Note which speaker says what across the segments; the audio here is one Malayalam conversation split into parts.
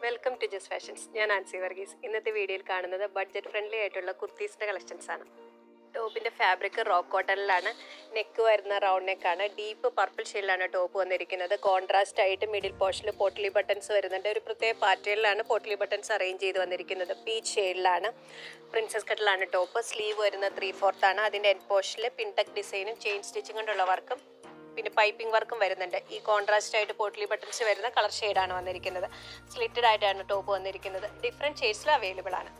Speaker 1: വെൽക്കം ടു ജസ് ഫാഷൻസ് ഞാൻ ആൻസി വർഗീസ് ഇന്നത്തെ വീഡിയോയിൽ കാണുന്നത് ബഡ്ജറ്റ് ഫ്രണ്ട്ലി ആയിട്ടുള്ള കുർത്തീസിൻ്റെ കളക്ഷൻസ് ആണ് ടോപ്പിൻ്റെ ഫാബ്രിക് റോക്ക് കോട്ടണിലാണ് നെക്ക് വരുന്ന റൗണ്ട് നെക്കാണ് ഡീപ്പ് പർപ്പിൾ ഷെയ്ഡിലാണ് ടോപ്പ് വന്നിരിക്കുന്നത് കോൺട്രാസ്റ്റ് ആയിട്ട് മിഡിൽ പോർഷനിൽ പോട്ടലി ബട്ടൺസ് വരുന്നുണ്ട് ഒരു പ്രത്യേക പാറ്റേണിലാണ് പോട്ടലി ബട്ടൺസ് അറേഞ്ച് ചെയ്ത് വന്നിരിക്കുന്നത് പീച്ച് ഷെയ്ഡിലാണ് പ്രിൻസസ് കട്ടിലാണ് ടോപ്പ് സ്ലീവ് വരുന്ന ത്രീ ഫോർത്ത് ആണ് അതിൻ്റെ എൻ പോർഷനിൽ പിൻടക്ക് ഡിസൈനും ചെയിൻ സ്റ്റിച്ചിങ് കൊണ്ടുള്ള വർക്കും പിന്നെ പൈപ്പിംഗ് വർക്കും വരുന്നുണ്ട് ഈ കോൺട്രാസ്റ്റ് ആയിട്ട് പോട്ടലി ബട്ടൺസ് വരുന്ന കളർ ഷെയ്ഡാണ് വന്നിരിക്കുന്നത് സ്ലിറ്റഡ് ആയിട്ടാണ് ടോപ്പ് വന്നിരിക്കുന്നത് ഡിഫറെൻറ്റ് ഷെയ്ഡ്സിൽ അവൈലബിൾ ആണ്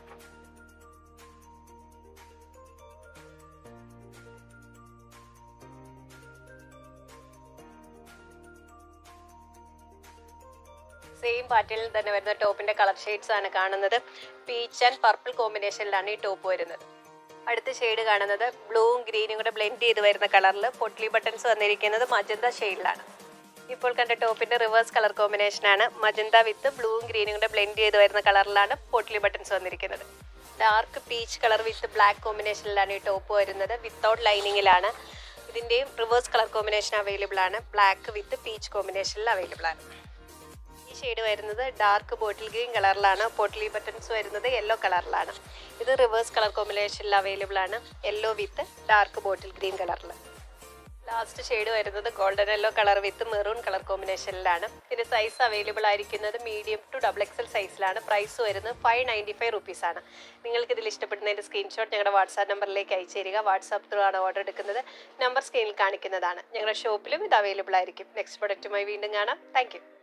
Speaker 1: സെയിം പാറ്റേണിൽ തന്നെ വരുന്ന ടോപ്പിന്റെ കളർ ഷെയ്ഡ്സ് ആണ് കാണുന്നത് പീച്ച് ആൻഡ് പർപ്പിൾ കോമ്പിനേഷനിലാണ് ഈ ടോപ്പ് വരുന്നത് അടുത്ത ഷെയ്ഡ് കാണുന്നത് ബ്ലൂവും ഗ്രീനും കൂടെ ബ്ലെൻഡ് ചെയ്ത് വരുന്ന കളറിൽ പൊട്ട്ലി ബട്ടൺസ് വന്നിരിക്കുന്നത് മജന്ത ഷെയ്ഡിലാണ് ഇപ്പോൾ കണ്ട ടോപ്പിന്റെ റിവേഴ്സ് കളർ കോമ്പിനേഷനാണ് മജന്ത വിത്ത് ബ്ലൂവും ഗ്രീനും കൂടെ ബ്ലെൻഡ് ചെയ്ത് വരുന്ന കളറിലാണ് പൊട്ട്ലി ബട്ടൺസ് വന്നിരിക്കുന്നത് dark peach colour with black കോമ്പിനേഷനിലാണ് ഈ ടോപ്പ് വരുന്നത് വിത്തൗട്ട് ലൈനിങ്ങിലാണ് ഇതിൻ്റെയും റിവേഴ്സ് കളർ കോമ്പിനേഷൻ അവൈലബിൾ ആണ് ബ്ലാക്ക് വിത്ത് പീച്ച് കോമ്പിനേഷനിൽ അവൈലബിൾ ആണ് ഈ ഷെയ്ഡ് വരുന്നത് ഡാർക്ക് ബോട്ടിൽ ഗ്രീൻ കളറിലാണ് പോട്ടിലി ബട്ടൺസ് വരുന്നത് യെല്ലോ കളറിലാണ് ഇത് റിവേഴ്സ് കളർ കോമ്പിനേഷനിൽ അവൈലബിൾ ആണ് yellow with dark bottle green കളറിൽ ലാസ്റ്റ് ഷെയ്ഡ് വരുന്നത് golden yellow colour with maroon colour കോമ്പിനേഷനിലാണ് ഇതിന്റെ സൈസ് അവൈലബിൾ ആയിരിക്കുന്നത് മീഡിയം ടു ഡബിൾ എക്സൽ സൈസിലാണ് പ്രൈസ് വരുന്നത് ഫൈവ് നയൻറ്റി ഫൈവ് റുപ്പീസ് ആണ് നിങ്ങൾക്ക് ഇതിൽ ഇഷ്ടപ്പെടുന്നതിന്റെ സ്ക്രീൻഷോട്ട് ഞങ്ങളുടെ വാട്സാപ്പ് നമ്പറിലേക്ക് അയച്ചു തരിക വാട്സാപ്പ് ത്രൂ ആണ് ഓർഡർ എടുക്കുന്നത് നമ്പർ സ്ക്രീനിൽ കാണിക്കുന്നതാണ് ഞങ്ങളുടെ ഷോപ്പിലും ഇത് അവൈലബിൾ ആയിരിക്കും നെക്സ്റ്റ് പ്രൊഡക്റ്റുമായി വീണ്ടും കാണാം താങ്ക്